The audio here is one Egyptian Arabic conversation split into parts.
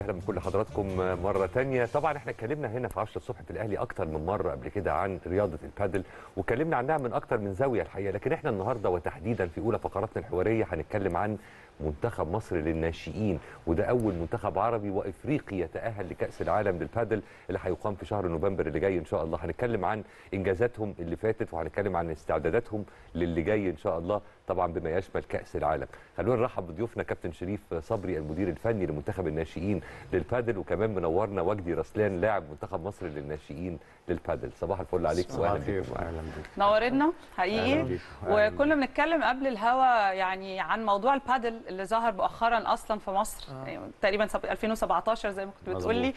اهلا بكل حضراتكم مره تانية طبعا احنا اتكلمنا هنا في 10 الصبح في الاهلي اكتر من مره قبل كده عن رياضه البادل واتكلمنا عنها من اكتر من زاويه الحقيقه لكن احنا النهارده وتحديدا في اولى فقراتنا الحواريه هنتكلم عن منتخب مصر للناشئين وده اول منتخب عربي وافريقي يتاهل لكاس العالم للبادل اللي هيقام في شهر نوفمبر اللي جاي ان شاء الله هنتكلم عن انجازاتهم اللي فاتت وهنتكلم عن استعداداتهم للي جاي ان شاء الله طبعا بما يشمل كاس العالم خلونا نرحب بضيوفنا كابتن شريف صبري المدير الفني لمنتخب الناشئين للبادل وكمان منورنا وجدي رسلان لاعب منتخب مصر للناشئين للبادل صباح الفل عليك صباح واهلا الخير بكم معانا. اهلا بيك نورنا أهلاً حقيقي بيك. أهلاً وكنا بنتكلم قبل الهوا يعني عن موضوع البادل اللي ظهر مؤخرا اصلا في مصر آه. يعني تقريبا سب- 2017 زي ما كنت مظبوط. بتقول لي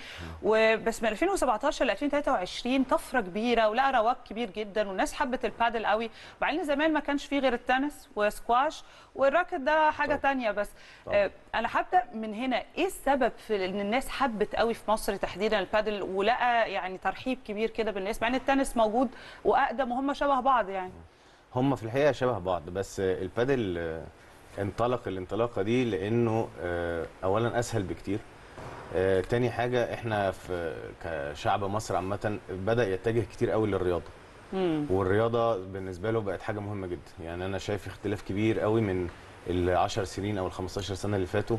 وبس من 2017 ل 2023 طفره كبيره ولقى رواج كبير جدا والناس حبت البادل قوي وبعدين زمان ما كانش فيه غير التنس وسكواش والراكت ده حاجه طبعاً. تانية بس طبعاً. آه انا هبدا من هنا ايه السبب في ان الناس حبت قوي في مصر تحديدا البادل ولقى يعني ترحيب كبير كده بالناس مع ان التنس موجود واقدم وهم شبه بعض يعني هم في الحقيقه شبه بعض بس البادل آه، انطلق الانطلاقه دي لانه آه، اولا اسهل بكتير آه، تاني حاجه احنا في كشعب مصر عامه بدا يتجه كتير قوي للرياضه مم. والرياضه بالنسبه له بقت حاجه مهمه جدا يعني انا شايف اختلاف كبير قوي من ال 10 سنين او ال 15 سنه اللي فاتوا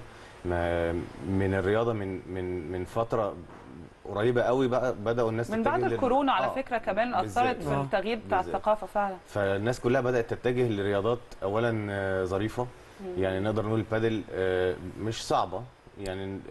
ما من الرياضه من من من فتره قريبه قوي بقى بداوا الناس من تتجه بعد لل- الكورونا على آه، فكره كمان بالذات. اثرت في آه. التغيير بتاع بالذات. الثقافه فعلا فالناس كلها بدات تتجه لرياضات اولا آه، ظريفه يعني نقدر نقول البادل آه، مش صعبه يعني ال-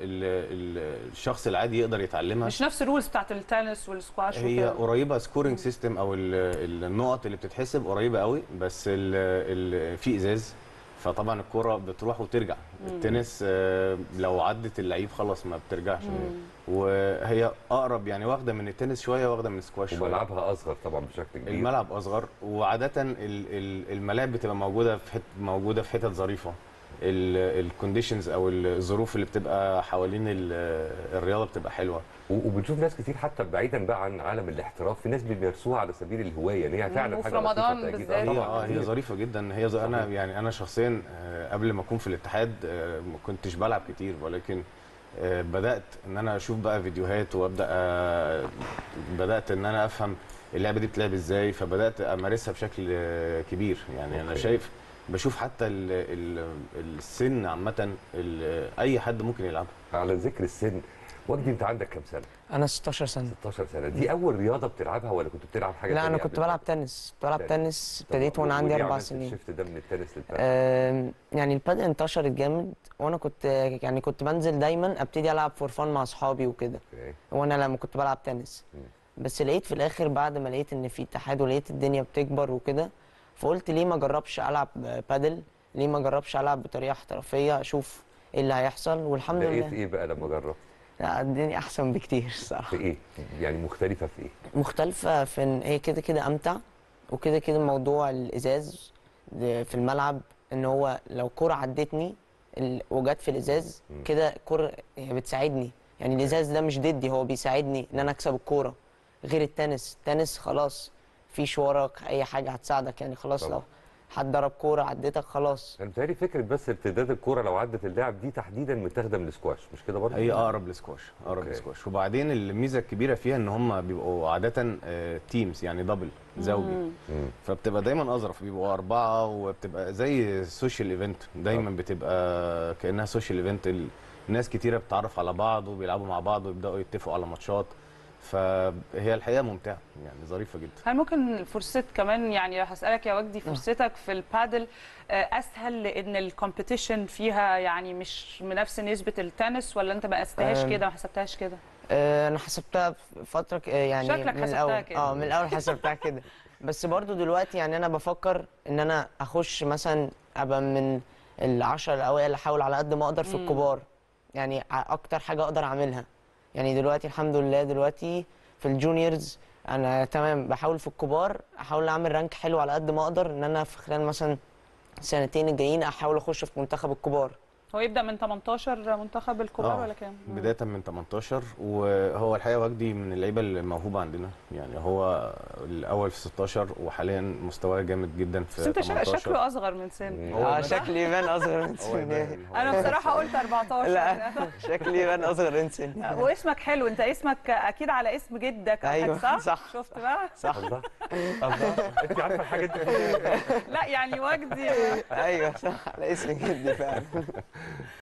ال- الشخص العادي يقدر يتعلمها مش نفس الرولز بتاعت التنس والسكواش هي وكده. قريبه سكورنج سيستم او ال- ال- النقط اللي بتتحسب قريبه قوي بس ال ال في ازاز فطبعا الكره بتروح وترجع التنس آه، لو عدت اللعيب خلاص ما بترجعش وهي اقرب يعني واخده من التنس شويه واخده من السكواش شويه وملعبها اصغر طبعا بشكل كبير الملعب اصغر وعاده ال- ال- الملاعب بتبقى موجوده في حت موجوده في حتت ظريفه الكونديشنز او الظروف اللي بتبقى حوالين ال- الرياضه بتبقى حلوه و- وبنشوف ناس كتير حتى بعيدا بقى عن عالم الاحتراف في ناس بيمارسوها على سبيل الهوايه ان هي فعلا وفي حاجه رمضان لطيفة تأكيد. بالذات. آه هي طبعاً. اه هي ظريفه جدا هي ز... انا صحيح. يعني انا شخصيا آه، قبل ما اكون في الاتحاد آه، ما كنتش بلعب كتير ولكن آه، بدات ان انا اشوف بقى فيديوهات وابدا آه، بدات ان انا افهم اللعبه دي بتلعب ازاي فبدات امارسها بشكل آه، كبير يعني انا أوكي. شايف بشوف حتى ال... ال... السن عامه ال... اي حد ممكن يلعبها على ذكر السن وجدي انت عندك كام سنه انا 16 سنه 16 سنه دي اول رياضه بتلعبها ولا كنت بتلعب حاجه لا تانية انا كنت قبل بلعب كده؟ تنس كنت بلعب تنس. تنس طب ابتديت وانا عندي وليه اربع عملت سنين الشيفت ده من التنس للبادل آم، يعني البادل انتشرت جامد وانا كنت يعني كنت بنزل دايما ابتدي العب فور فان مع اصحابي وكده أوكي. وانا لما كنت بلعب تنس بس لقيت في الاخر بعد ما لقيت ان في اتحاد ولقيت الدنيا بتكبر وكده فقلت ليه ما اجربش العب بادل ليه ما اجربش العب بطريقه احترافيه اشوف ايه اللي هيحصل والحمد لقيت لله ايه بقى لما جربت لا الدنيا احسن بكتير الصراحه في ايه يعني مختلفه في ايه مختلفة في ان هي كده كده امتع وكده كده موضوع الازاز في الملعب ان هو لو كرة عدتني ال- وجت في الازاز مم. كده كرة هي بتساعدني يعني الازاز ده مش ضدي هو بيساعدني ان انا اكسب الكورة غير التنس التنس خلاص فيش وراك اي حاجة هتساعدك يعني خلاص طبعا. لو حد ضرب كورة عدتك خلاص انا متهيألي فكره بس ارتداد الكوره لو عدت اللاعب دي تحديدا متاخده من السكواش مش كده برضه هي اقرب للسكواش اقرب أوكي. للسكواش وبعدين الميزه الكبيره فيها ان هم بيبقوا عاده تيمز يعني دبل زوجي مم. مم. فبتبقى دايما اظرف بيبقوا اربعه وبتبقى زي سوشيال ايفنت دايما بتبقى كانها سوشيال ايفنت ناس كتيره بتتعرف على بعض وبيلعبوا مع بعض ويبداوا يتفقوا على ماتشات فهي الحقيقه ممتعه يعني ظريفه جدا هل ممكن فرصة كمان يعني هسألك يا وجدي فرصتك في البادل آه، أسهل لأن الكومبيتيشن فيها يعني مش بنفس نسبة التنس ولا أنت ما قستهاش أم، كده ما حسبتهاش كده؟ آه، انا حسبتها في فتره ك- آه، يعني شكلك من حسبتها الاول كده. اه من الاول حسبتها كده بس برضو دلوقتي يعني انا بفكر ان انا اخش مثلا ابقى من العشرة الاوائل احاول على قد ما اقدر في مم. الكبار يعني ع- اكتر حاجه اقدر اعملها يعني دلوقتي الحمد لله دلوقتي في الجونيورز انا تمام بحاول في الكبار احاول اعمل رانك حلو على قد ما اقدر ان انا في خلال مثلا سنتين الجايين احاول اخش في منتخب الكبار هو يبدا من 18 منتخب الكبار آه، ولا كام؟ بدايه من 18 وهو الحقيقه وجدي من اللعيبه الموهوبه عندنا يعني هو الاول في 16 وحاليا مستواه جامد جدا في بس انت شا- 18 شكله اصغر من سن مم. هو اه يبان- شكلي يبان اصغر من هو سني يبان- هو انا يبان بصراحه صغير. قلت 14 لا شكلي يبان اصغر من سني واسمك حلو انت اسمك اكيد على اسم جدك أو أيوة، حاجة، صح؟ صح. شفت بقى صح الله الله انت عارفه الحاجه دي لا يعني وجدي ايوه صح على اسم جدي فعلا